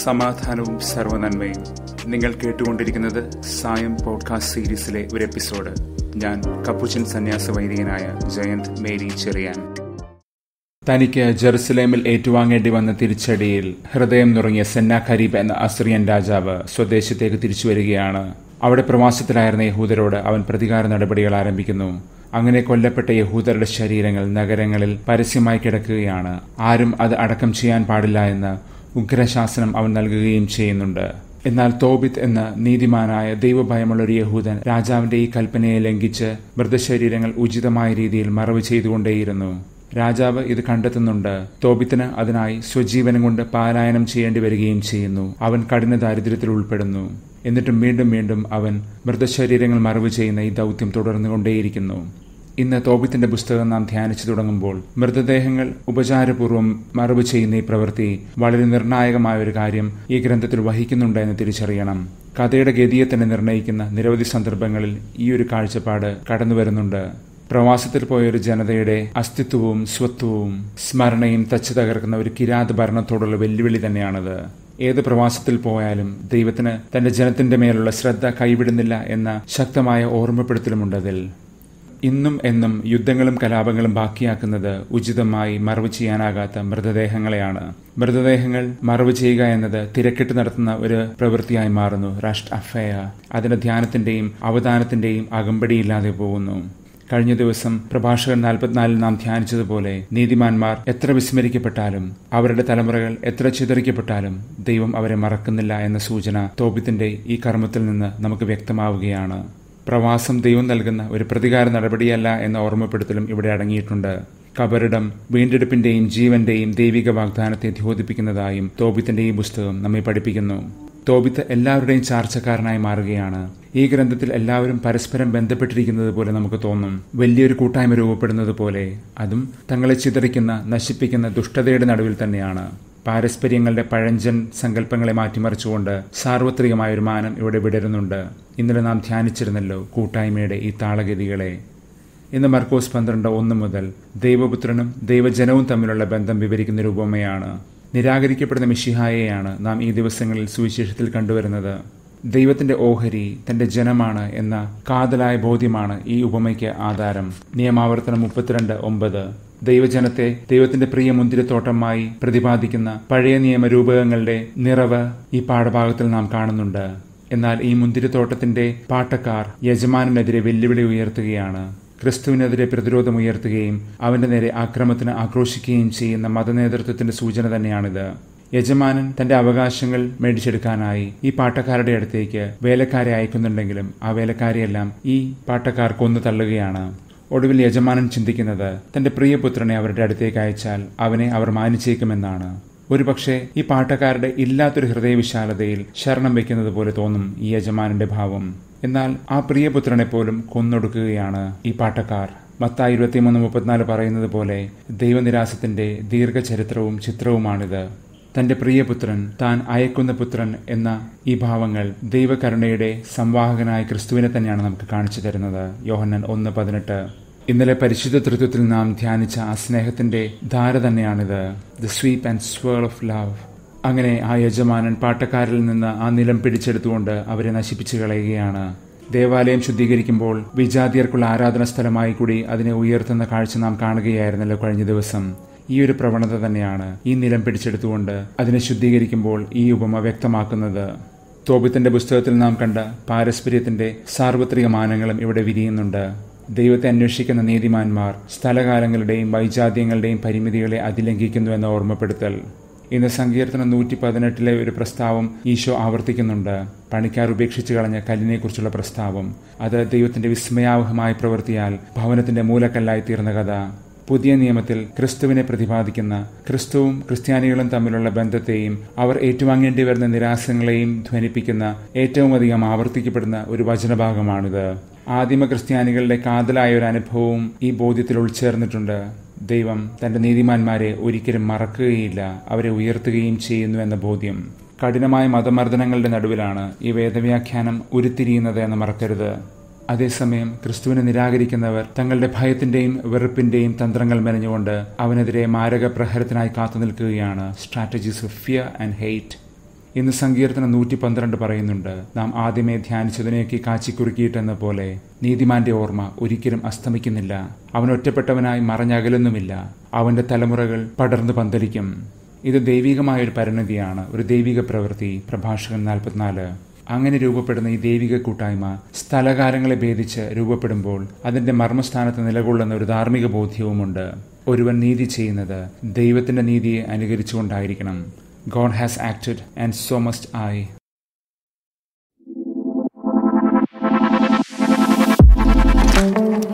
സമാധാനവും സർവനന്മയും നിങ്ങൾ കേട്ടുകൊണ്ടിരിക്കുന്നത് സായം പോഡ്കാസ്റ്റ് സീരീസിലെ ഒരു എപ്പിസോഡ് ഞാൻ കപ്പുച്ചൻ സന്യാസ വൈദികനായ ജയന്ത് മേരി ചെറിയാൻ തനിക്ക് ജെറുസലേമിൽ ഏറ്റുവാങ്ങേണ്ടി വന്ന തിരിച്ചടിയിൽ ഹൃദയം നുറങ്ങിയ സെന്ന ഖരീബ് എന്ന അസ്രിയൻ രാജാവ് സ്വദേശത്തേക്ക് തിരിച്ചു വരികയാണ് അവിടെ പ്രവാസത്തിലായിരുന്ന യഹൂദരോട് അവൻ പ്രതികാര നടപടികൾ ആരംഭിക്കുന്നു അങ്ങനെ കൊല്ലപ്പെട്ട യഹൂദരുടെ ശരീരങ്ങൾ നഗരങ്ങളിൽ പരസ്യമായി കിടക്കുകയാണ് ആരും അത് അടക്കം ചെയ്യാൻ പാടില്ല എന്ന് ഉഗ്രശാസനം അവൻ നൽകുകയും ചെയ്യുന്നുണ്ട് എന്നാൽ തോബിത്ത് എന്ന നീതിമാനായ ദൈവഭയമുള്ള ഒരു യഹൂദൻ രാജാവിന്റെ ഈ കൽപ്പനയെ ലംഘിച്ച് മൃതശരീരങ്ങൾ ഉചിതമായ രീതിയിൽ മറവ് ചെയ്തുകൊണ്ടേയിരുന്നു രാജാവ് ഇത് കണ്ടെത്തുന്നുണ്ട് തോബിത്തിന് അതിനായി സ്വജീവനം കൊണ്ട് പാലായനം ചെയ്യേണ്ടി വരികയും ചെയ്യുന്നു അവൻ കഠിന ദാരിദ്ര്യത്തിൽ ഉൾപ്പെടുന്നു എന്നിട്ടും വീണ്ടും വീണ്ടും അവൻ മൃതശരീരങ്ങൾ മറവ് ചെയ്യുന്ന ഈ ദൗത്യം തുടർന്നുകൊണ്ടേയിരിക്കുന്നു ഇന്ന് തോബിത്തിന്റെ പുസ്തകം നാം ധ്യാനിച്ചു തുടങ്ങുമ്പോൾ മൃതദേഹങ്ങൾ ഉപചാരപൂർവ്വം മറവ് ചെയ്യുന്ന ഈ പ്രവൃത്തി വളരെ നിർണായകമായ ഒരു കാര്യം ഈ ഗ്രന്ഥത്തിൽ വഹിക്കുന്നുണ്ട് എന്ന് തിരിച്ചറിയണം കഥയുടെ ഗതിയെ തന്നെ നിർണ്ണയിക്കുന്ന നിരവധി സന്ദർഭങ്ങളിൽ ഈ ഒരു കാഴ്ചപ്പാട് കടന്നു വരുന്നുണ്ട് പ്രവാസത്തിൽ പോയ ഒരു ജനതയുടെ അസ്തിത്വവും സ്വത്വവും സ്മരണയും തച്ചു തകർക്കുന്ന ഒരു കിരാത ഭരണത്തോടുള്ള വെല്ലുവിളി തന്നെയാണത് ഏത് പ്രവാസത്തിൽ പോയാലും ദൈവത്തിന് തന്റെ ജനത്തിന്റെ മേലുള്ള ശ്രദ്ധ കൈവിടുന്നില്ല എന്ന ശക്തമായ ഓർമ്മപ്പെടുത്തലുമുണ്ടതിൽ ഇന്നും എന്നും യുദ്ധങ്ങളും കലാപങ്ങളും ബാക്കിയാക്കുന്നത് ഉചിതമായി മറവ് ചെയ്യാനാകാത്ത മൃതദേഹങ്ങളെയാണ് മൃതദേഹങ്ങൾ മറവ് ചെയ്യുക എന്നത് തിരക്കിട്ട് നടത്തുന്ന ഒരു പ്രവൃത്തിയായി മാറുന്നു രാഷ്ട്ര അഫയ അതിന്റെ ധ്യാനത്തിന്റെയും അവധാനത്തിന്റെയും അകമ്പടിയില്ലാതെ പോകുന്നു കഴിഞ്ഞ ദിവസം പ്രഭാഷകൻ നാൽപ്പത്തിനാലിൽ നാം ധ്യാനിച്ചതുപോലെ നീതിമാന്മാർ എത്ര വിസ്മരിക്കപ്പെട്ടാലും അവരുടെ തലമുറകൾ എത്ര ചിതറിക്കപ്പെട്ടാലും ദൈവം അവരെ മറക്കുന്നില്ല എന്ന സൂചന തോപിത്തിന്റെ ഈ കർമ്മത്തിൽ നിന്ന് നമുക്ക് വ്യക്തമാവുകയാണ് പ്രവാസം ദൈവം നൽകുന്ന ഒരു പ്രതികാര നടപടിയല്ല എന്ന ഓർമ്മപ്പെടുത്തലും ഇവിടെ അടങ്ങിയിട്ടുണ്ട് കബറിടം വീണ്ടെടുപ്പിന്റെയും ജീവന്റെയും ദൈവിക വാഗ്ദാനത്തെ ദ്യോതിപ്പിക്കുന്നതായും തോപിത്തിന്റെ ഈ പുസ്തകം നമ്മെ പഠിപ്പിക്കുന്നു തോബിത്ത് എല്ലാവരുടെയും ചാർച്ചക്കാരനായി മാറുകയാണ് ഈ ഗ്രന്ഥത്തിൽ എല്ലാവരും പരസ്പരം ബന്ധപ്പെട്ടിരിക്കുന്നത് പോലെ നമുക്ക് തോന്നും വലിയൊരു കൂട്ടായ്മ രൂപപ്പെടുന്നത് പോലെ അതും തങ്ങളെ ചിതറിക്കുന്ന നശിപ്പിക്കുന്ന ദുഷ്ടതയുടെ നടുവിൽ തന്നെയാണ് പാരസ്പര്യങ്ങളുടെ പഴഞ്ചൻ സങ്കല്പങ്ങളെ മാറ്റിമറിച്ചുകൊണ്ട് സാർവത്രികമായ ഒരു മാനം ഇവിടെ വിടരുന്നുണ്ട് ഇന്നലെ നാം ധ്യാനിച്ചിരുന്നല്ലോ കൂട്ടായ്മയുടെ ഈ താളഗതികളെ ഇന്ന് മർക്കോസ് പന്ത്രണ്ട് ഒന്ന് മുതൽ ദൈവപുത്രനും ദൈവജനവും തമ്മിലുള്ള ബന്ധം വിവരിക്കുന്ന രൂപമയാണ് നിരാകരിക്കപ്പെടുന്ന മിഷിഹായെയാണ് നാം ഈ ദിവസങ്ങളിൽ സുവിശേഷത്തിൽ കണ്ടുവരുന്നത് ദൈവത്തിന്റെ ഓഹരി തന്റെ ജനമാണ് എന്ന കാതലായ ബോധ്യമാണ് ഈ ഉപമയ്ക്ക് ആധാരം നിയമാവർത്തനം മുപ്പത്തിരണ്ട് ഒമ്പത് ദൈവജനത്തെ ദൈവത്തിന്റെ പ്രിയ മുന്തിരിത്തോട്ടമായി പ്രതിപാദിക്കുന്ന പഴയ നിയമരൂപകങ്ങളുടെ നിറവ് ഈ പാഠഭാഗത്തിൽ നാം കാണുന്നുണ്ട് എന്നാൽ ഈ മുന്തിരിത്തോട്ടത്തിന്റെ പാട്ടക്കാർ യജമാനെതിരെ വെല്ലുവിളി ഉയർത്തുകയാണ് ക്രിസ്തുവിനെതിരെ പ്രതിരോധമുയർത്തുകയും അവന്റെ നേരെ ആക്രമത്തിന് ആക്രോശിക്കുകയും ചെയ്യുന്ന മതനേതൃത്വത്തിന്റെ സൂചന തന്നെയാണിത് യജമാനൻ തന്റെ അവകാശങ്ങൾ മേടിച്ചെടുക്കാനായി ഈ പാട്ടക്കാരുടെ അടുത്തേക്ക് വേലക്കാരെ അയക്കുന്നുണ്ടെങ്കിലും ആ വേലക്കാരെയെല്ലാം ഈ പാട്ടക്കാർ കൊന്നു തള്ളുകയാണ് ഒടുവിൽ യജമാനൻ ചിന്തിക്കുന്നത് തന്റെ പ്രിയപുത്രനെ അവരുടെ അടുത്തേക്ക് അയച്ചാൽ അവനെ അവർ മാനിച്ചേക്കുമെന്നാണ് ഒരുപക്ഷെ ഈ പാട്ടക്കാരുടെ ഇല്ലാത്തൊരു ഹൃദയവിശാലതയിൽ ശരണം വെക്കുന്നത് പോലെ തോന്നും ഈ യജമാനന്റെ ഭാവം എന്നാൽ ആ പ്രിയപുത്രനെ പോലും കൊന്നൊടുക്കുകയാണ് ഈ പാട്ടക്കാർ മത്തായി ഇരുപത്തിമൂന്ന് മുപ്പത്തിനാല് പറയുന്നത് പോലെ ദൈവനിരാസത്തിന്റെ ദീർഘചരിത്രവും ചിത്രവുമാണിത് തന്റെ പ്രിയപുത്രൻ താൻ അയക്കുന്ന പുത്രൻ എന്ന ഈ ഭാവങ്ങൾ ദൈവകരുണയുടെ സംവാഹകനായ ക്രിസ്തുവിനെ തന്നെയാണ് നമുക്ക് കാണിച്ചു തരുന്നത് യോഹന്നൻ ഒന്ന് പതിനെട്ട് ഇന്നലെ പരിശുദ്ധ തൃത്വത്തിൽ നാം ധ്യാനിച്ച ആ സ്നേഹത്തിന്റെ ധാര തന്നെയാണിത് the sweep and swirl of love അങ്ങനെ ആ യജമാനൻ പാട്ടക്കാരിൽ നിന്ന് ആ നിലം പിടിച്ചെടുത്തുകൊണ്ട് അവരെ നശിപ്പിച്ചു കളയുകയാണ് ദേവാലയം ശുദ്ധീകരിക്കുമ്പോൾ വിജാതിയർക്കുള്ള ആരാധന സ്ഥലമായി കൂടി അതിനെ ഉയർത്തുന്ന കാഴ്ച നാം കാണുകയായിരുന്നല്ലോ കഴിഞ്ഞ ദിവസം ഈ ഒരു പ്രവണത തന്നെയാണ് ഈ നിലം പിടിച്ചെടുത്തുകൊണ്ട് അതിനെ ശുദ്ധീകരിക്കുമ്പോൾ ഈ ഉപമ വ്യക്തമാക്കുന്നത് തോബിത്തിന്റെ പുസ്തകത്തിൽ നാം കണ്ട പാരസ്പര്യത്തിന്റെ സാർവത്രിക മാനങ്ങളും ഇവിടെ വിരിയുന്നുണ്ട് ദൈവത്തെ അന്വേഷിക്കുന്ന നീതിമാന്മാർ സ്ഥലകാലങ്ങളുടെയും വൈജാത്യങ്ങളുടെയും പരിമിതികളെ അതിലംഘിക്കുന്നു എന്ന ഓർമ്മപ്പെടുത്തൽ ഇന്ന് സങ്കീർത്തനം നൂറ്റി പതിനെട്ടിലെ ഒരു പ്രസ്താവം ഈശോ ആവർത്തിക്കുന്നുണ്ട് പണിക്കാർ ഉപേക്ഷിച്ചു കളഞ്ഞ കല്ലിനെക്കുറിച്ചുള്ള പ്രസ്താവം അത് ദൈവത്തിന്റെ വിസ്മയാവഹമായ പ്രവൃത്തിയാൽ ഭവനത്തിന്റെ മൂലക്കല്ലായി തീർന്ന കഥ പുതിയ നിയമത്തിൽ ക്രിസ്തുവിനെ പ്രതിപാദിക്കുന്ന ക്രിസ്തുവും ക്രിസ്ത്യാനികളും തമ്മിലുള്ള ബന്ധത്തെയും അവർ ഏറ്റുവാങ്ങേണ്ടി വരുന്ന നിരാശങ്ങളെയും ധ്വനിപ്പിക്കുന്ന ഏറ്റവും അധികം ആവർത്തിക്കപ്പെടുന്ന ഒരു വചനഭാഗമാണിത് ആദിമ ക്രിസ്ത്യാനികളുടെ കാതലായ ഒരു അനുഭവവും ഈ ബോധ്യത്തിൽ ഉൾച്ചേർന്നിട്ടുണ്ട് ദൈവം തന്റെ നീതിമാന്മാരെ ഒരിക്കലും മറക്കുകയില്ല അവരെ ഉയർത്തുകയും ചെയ്യുന്നു എന്ന ബോധ്യം കഠിനമായ മതമർദ്ദനങ്ങളുടെ നടുവിലാണ് ഈ വേദവ്യാഖ്യാനം ഉരുത്തിരിയുന്നത് എന്ന് മറക്കരുത് അതേസമയം ക്രിസ്തുവിനെ നിരാകരിക്കുന്നവർ തങ്ങളുടെ ഭയത്തിന്റെയും വെറുപ്പിന്റെയും തന്ത്രങ്ങൾ മെനഞ്ഞുകൊണ്ട് അവനെതിരെ മാരക പ്രഹരത്തിനായി കാത്തു നിൽക്കുകയാണ് strategies of fear and hate ഇന്ന് സങ്കീർത്തനം നൂറ്റി പന്ത്രണ്ട് പറയുന്നുണ്ട് നാം ആദ്യമേ ധ്യാനിച്ചതിനെയൊക്കെ കാച്ചിക്കുറുക്കിയിട്ടെന്ന പോലെ നീതിമാന്റെ ഓർമ്മ ഒരിക്കലും അസ്തമിക്കുന്നില്ല അവൻ ഒറ്റപ്പെട്ടവനായി മറഞ്ഞകലുന്നുമില്ല അവന്റെ തലമുറകൾ പടർന്നു പന്തലിക്കും ഇത് ദൈവികമായ ഒരു പരിണതിയാണ് ഒരു ദൈവിക പ്രവൃത്തി പ്രഭാഷകൻ നാൽപ്പത്തിനാല് അങ്ങനെ രൂപപ്പെടുന്ന ഈ ദൈവിക കൂട്ടായ്മ സ്ഥലകാലങ്ങളെ ഭേദിച്ച് രൂപപ്പെടുമ്പോൾ അതിന്റെ മർമ്മസ്ഥാനത്ത് നിലകൊള്ളുന്ന ഒരു ധാർമ്മിക ബോധ്യവുമുണ്ട് ഒരുവൻ നീതി ചെയ്യുന്നത് ദൈവത്തിന്റെ നീതിയെ അനുകരിച്ചുകൊണ്ടായിരിക്കണം God has acted, and so must I. thank you